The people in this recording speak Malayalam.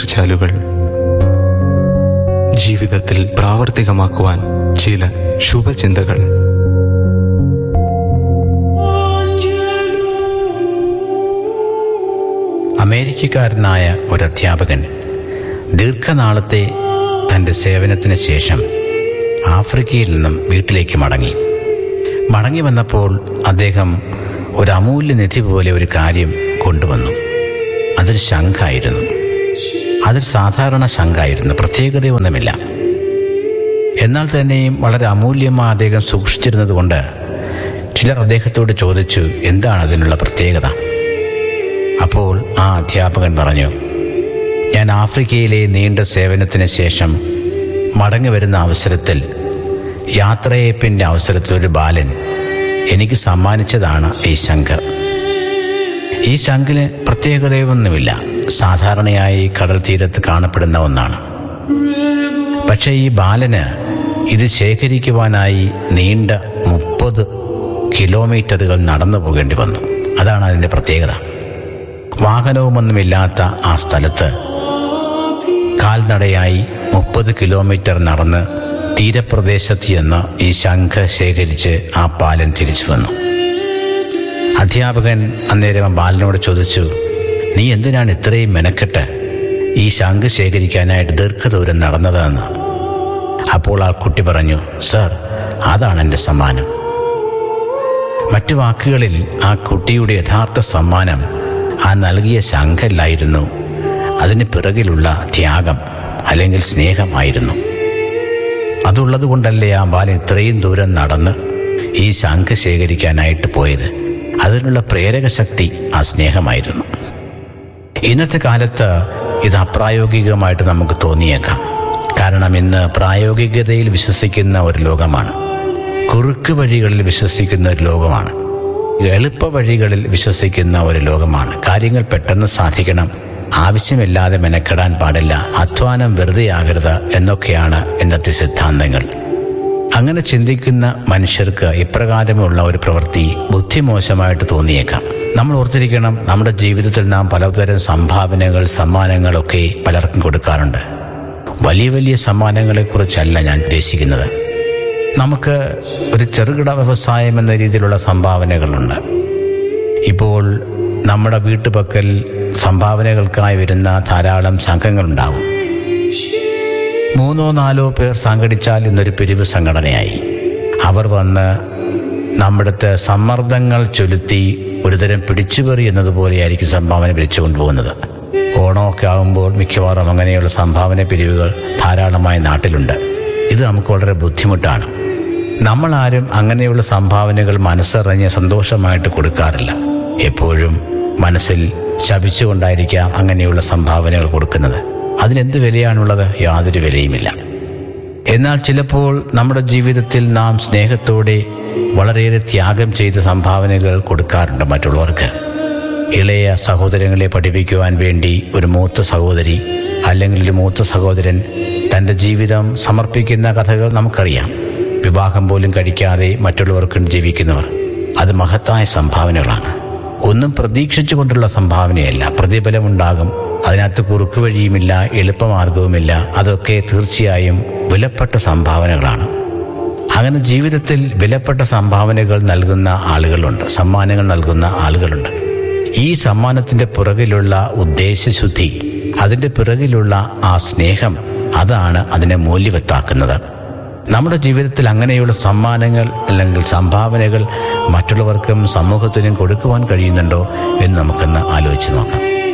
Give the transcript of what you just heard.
നീർച്ചാലുകൾ ജീവിതത്തിൽ പ്രാവർത്തികമാക്കുവാൻ ചില ശുഭചിന്തകൾ അമേരിക്കക്കാരനായ ഒരു അധ്യാപകൻ ദീർഘനാളത്തെ തൻ്റെ സേവനത്തിന് ശേഷം ആഫ്രിക്കയിൽ നിന്നും വീട്ടിലേക്ക് മടങ്ങി മടങ്ങി വന്നപ്പോൾ അദ്ദേഹം ഒരു അമൂല്യനിധി പോലെ ഒരു കാര്യം കൊണ്ടുവന്നു അതൊരു ശംഖായിരുന്നു അതൊരു സാധാരണ ശംഖായിരുന്നു പ്രത്യേകതയൊന്നുമില്ല എന്നാൽ തന്നെയും വളരെ അമൂല്യമായി അദ്ദേഹം സൂക്ഷിച്ചിരുന്നത് കൊണ്ട് ചിലർ അദ്ദേഹത്തോട് ചോദിച്ചു എന്താണ് അതിനുള്ള പ്രത്യേകത അപ്പോൾ ആ അധ്യാപകൻ പറഞ്ഞു ഞാൻ ആഫ്രിക്കയിലെ നീണ്ട സേവനത്തിന് ശേഷം മടങ്ങി വരുന്ന അവസരത്തിൽ യാത്രയപ്പിൻ്റെ അവസരത്തിൽ ഒരു ബാലൻ എനിക്ക് സമ്മാനിച്ചതാണ് ഈ ശംഖ് ഈ ശംഖിന് പ്രത്യേകതയൊന്നുമില്ല സാധാരണയായി കടൽ തീരത്ത് കാണപ്പെടുന്ന ഒന്നാണ് പക്ഷേ ഈ ബാലന് ഇത് ശേഖരിക്കുവാനായി നീണ്ട മുപ്പത് കിലോമീറ്ററുകൾ നടന്നു പോകേണ്ടി വന്നു അതാണ് അതിൻ്റെ പ്രത്യേകത വാഹനവുമൊന്നുമില്ലാത്ത ആ സ്ഥലത്ത് കാൽനടയായി മുപ്പത് കിലോമീറ്റർ നടന്ന് തീരപ്രദേശത്ത് ചെന്ന് ഈ ശംഖ് ശേഖരിച്ച് ആ ബാലൻ തിരിച്ചു വന്നു അധ്യാപകൻ അന്നേരം ആ ബാലനോട് ചോദിച്ചു നീ എന്തിനാണ് ഇത്രയും മെനക്കെട്ട് ഈ ശംഖ് ശേഖരിക്കാനായിട്ട് ദീർഘദൂരം നടന്നതെന്ന് അപ്പോൾ ആ കുട്ടി പറഞ്ഞു സർ അതാണ് എൻ്റെ സമ്മാനം മറ്റു വാക്കുകളിൽ ആ കുട്ടിയുടെ യഥാർത്ഥ സമ്മാനം ആ നൽകിയ ശംഖല്ലായിരുന്നു അതിന് പിറകിലുള്ള ത്യാഗം അല്ലെങ്കിൽ സ്നേഹമായിരുന്നു അതുള്ളത് കൊണ്ടല്ലേ ആ ബാലൻ ഇത്രയും ദൂരം നടന്ന് ഈ ശംഖ് ശേഖരിക്കാനായിട്ട് പോയത് അതിനുള്ള പ്രേരക ശക്തി ആ സ്നേഹമായിരുന്നു ഇന്നത്തെ കാലത്ത് ഇത് അപ്രായോഗികമായിട്ട് നമുക്ക് തോന്നിയേക്കാം കാരണം ഇന്ന് പ്രായോഗികതയിൽ വിശ്വസിക്കുന്ന ഒരു ലോകമാണ് കുറുക്ക് വഴികളിൽ വിശ്വസിക്കുന്ന ഒരു ലോകമാണ് എളുപ്പ വഴികളിൽ വിശ്വസിക്കുന്ന ഒരു ലോകമാണ് കാര്യങ്ങൾ പെട്ടെന്ന് സാധിക്കണം ആവശ്യമില്ലാതെ മെനക്കെടാൻ പാടില്ല അധ്വാനം വെറുതെയാകരുത് എന്നൊക്കെയാണ് ഇന്നത്തെ സിദ്ധാന്തങ്ങൾ അങ്ങനെ ചിന്തിക്കുന്ന മനുഷ്യർക്ക് ഇപ്രകാരമുള്ള ഒരു പ്രവൃത്തി ബുദ്ധിമോശമായിട്ട് തോന്നിയേക്കാം നമ്മൾ ഓർത്തിരിക്കണം നമ്മുടെ ജീവിതത്തിൽ നാം പലതരം സംഭാവനകൾ സമ്മാനങ്ങളൊക്കെ പലർക്കും കൊടുക്കാറുണ്ട് വലിയ വലിയ സമ്മാനങ്ങളെക്കുറിച്ചല്ല ഞാൻ ഉദ്ദേശിക്കുന്നത് നമുക്ക് ഒരു ചെറുകിട വ്യവസായം എന്ന രീതിയിലുള്ള സംഭാവനകളുണ്ട് ഇപ്പോൾ നമ്മുടെ വീട്ടുപക്കൽ സംഭാവനകൾക്കായി വരുന്ന ധാരാളം സംഘങ്ങളുണ്ടാവും മൂന്നോ നാലോ പേർ സംഘടിച്ചാൽ ഇന്നൊരു പിരിവ് സംഘടനയായി അവർ വന്ന് നമ്മുടെത്തെ സമ്മർദ്ദങ്ങൾ ചൊലുത്തി ഒരുതരം പിടിച്ചുപറി എന്നതുപോലെയായിരിക്കും സംഭാവന പിരിച്ചു കൊണ്ടുപോകുന്നത് ഓണമൊക്കെ ആകുമ്പോൾ മിക്കവാറും അങ്ങനെയുള്ള സംഭാവന പിരിവുകൾ ധാരാളമായി നാട്ടിലുണ്ട് ഇത് നമുക്ക് വളരെ ബുദ്ധിമുട്ടാണ് നമ്മളാരും അങ്ങനെയുള്ള സംഭാവനകൾ മനസ്സറിഞ്ഞ് സന്തോഷമായിട്ട് കൊടുക്കാറില്ല എപ്പോഴും മനസ്സിൽ ശപിച്ചുകൊണ്ടായിരിക്കാം അങ്ങനെയുള്ള സംഭാവനകൾ കൊടുക്കുന്നത് അതിനെന്ത് വിലയാണുള്ളത് യാതൊരു വിലയുമില്ല എന്നാൽ ചിലപ്പോൾ നമ്മുടെ ജീവിതത്തിൽ നാം സ്നേഹത്തോടെ വളരെയേറെ ത്യാഗം ചെയ്ത് സംഭാവനകൾ കൊടുക്കാറുണ്ട് മറ്റുള്ളവർക്ക് ഇളയ സഹോദരങ്ങളെ പഠിപ്പിക്കുവാൻ വേണ്ടി ഒരു മൂത്ത സഹോദരി അല്ലെങ്കിൽ ഒരു മൂത്ത സഹോദരൻ തൻ്റെ ജീവിതം സമർപ്പിക്കുന്ന കഥകൾ നമുക്കറിയാം വിവാഹം പോലും കഴിക്കാതെ മറ്റുള്ളവർക്കും ജീവിക്കുന്നവർ അത് മഹത്തായ സംഭാവനകളാണ് ഒന്നും പ്രതീക്ഷിച്ചുകൊണ്ടുള്ള സംഭാവനയല്ല പ്രതിഫലമുണ്ടാകും അതിനകത്ത് കുറുക്ക് വഴിയുമില്ല എളുപ്പമാർഗവുമില്ല അതൊക്കെ തീർച്ചയായും വിലപ്പെട്ട സംഭാവനകളാണ് അങ്ങനെ ജീവിതത്തിൽ വിലപ്പെട്ട സംഭാവനകൾ നൽകുന്ന ആളുകളുണ്ട് സമ്മാനങ്ങൾ നൽകുന്ന ആളുകളുണ്ട് ഈ സമ്മാനത്തിൻ്റെ പുറകിലുള്ള ഉദ്ദേശശുദ്ധി അതിൻ്റെ പിറകിലുള്ള ആ സ്നേഹം അതാണ് അതിനെ മൂല്യവത്താക്കുന്നത് നമ്മുടെ ജീവിതത്തിൽ അങ്ങനെയുള്ള സമ്മാനങ്ങൾ അല്ലെങ്കിൽ സംഭാവനകൾ മറ്റുള്ളവർക്കും സമൂഹത്തിനും കൊടുക്കുവാൻ കഴിയുന്നുണ്ടോ എന്ന് നമുക്കൊന്ന് ആലോചിച്ച് നോക്കാം